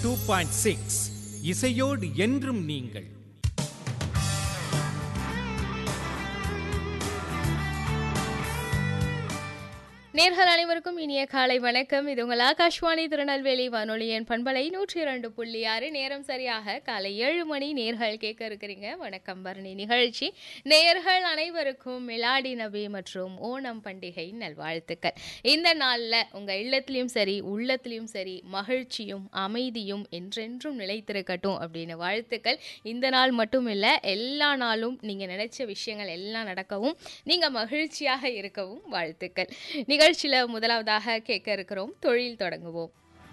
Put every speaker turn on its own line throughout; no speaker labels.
two point six இசையோடு என்றும் நீங்கள்
நேர்கள் அனைவருக்கும் இனிய காலை வணக்கம் இது உங்கள் ஆகாஷ்வாணி திருநெல்வேலி வானொலியின் பண்பலை நூற்றி இரண்டு புள்ளி ஆறு நேரம் சரியாக காலை ஏழு மணி நேர்கள் கேட்க இருக்கிறீங்க வணக்கம் பரணி நிகழ்ச்சி நேயர்கள் அனைவருக்கும் மிலாடி நபி மற்றும் ஓணம் பண்டிகை நல்வாழ்த்துக்கள் இந்த நாளில் உங்கள் இல்லத்திலையும் சரி உள்ளத்திலையும் சரி மகிழ்ச்சியும் அமைதியும் என்றென்றும் நிலைத்திருக்கட்டும் அப்படின்னு வாழ்த்துக்கள் இந்த நாள் மட்டும் இல்லை எல்லா நாளும் நீங்கள் நினைச்ச விஷயங்கள் எல்லாம் நடக்கவும் நீங்கள் மகிழ்ச்சியாக இருக்கவும் வாழ்த்துக்கள் நிகழ்ச்சியில் முதலாவதாக கேட்க இருக்கிறோம் தொழில் தொடங்குவோம்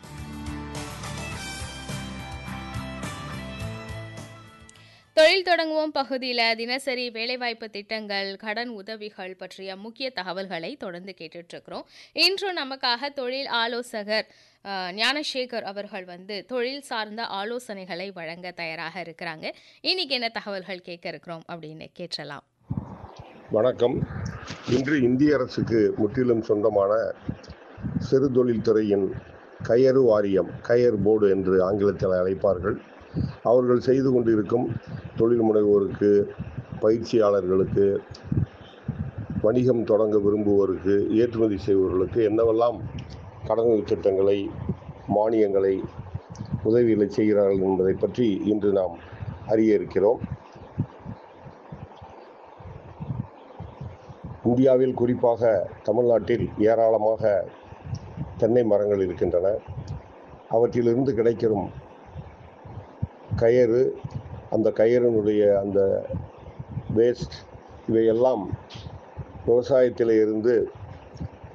தொழில் தொடங்குவோம் பகுதியில் தினசரி வேலைவாய்ப்பு திட்டங்கள் கடன் உதவிகள் பற்றிய முக்கிய தகவல்களை தொடர்ந்து கேட்டுட்டு இருக்கிறோம் இன்று நமக்காக தொழில் ஆலோசகர் அஹ், ஞானசேகர் அவர்கள் வந்து தொழில் சார்ந்த ஆலோசனைகளை வழங்க தயாராக இருக்கிறாங்க இன்னைக்கு என்ன தகவல்கள் கேட்க இருக்கிறோம் அப்படின்னு கேட்டலாம்
வணக்கம் இன்று இந்திய அரசுக்கு முற்றிலும் சொந்தமான சிறு தொழில்துறையின் கயறு வாரியம் கயர் போர்டு என்று ஆங்கிலத்தில் அழைப்பார்கள் அவர்கள் செய்து கொண்டிருக்கும் தொழில் முனைவோருக்கு பயிற்சியாளர்களுக்கு வணிகம் தொடங்க விரும்புவோருக்கு ஏற்றுமதி செய்பவர்களுக்கு என்னவெல்லாம் கடன் திட்டங்களை மானியங்களை உதவிகளை செய்கிறார்கள் என்பதை பற்றி இன்று நாம் அறிய இருக்கிறோம் இந்தியாவில் குறிப்பாக தமிழ்நாட்டில் ஏராளமாக தென்னை மரங்கள் இருக்கின்றன அவற்றிலிருந்து கிடைக்கும் கயறு அந்த கயறினுடைய அந்த வேஸ்ட் இவையெல்லாம் விவசாயத்தில் இருந்து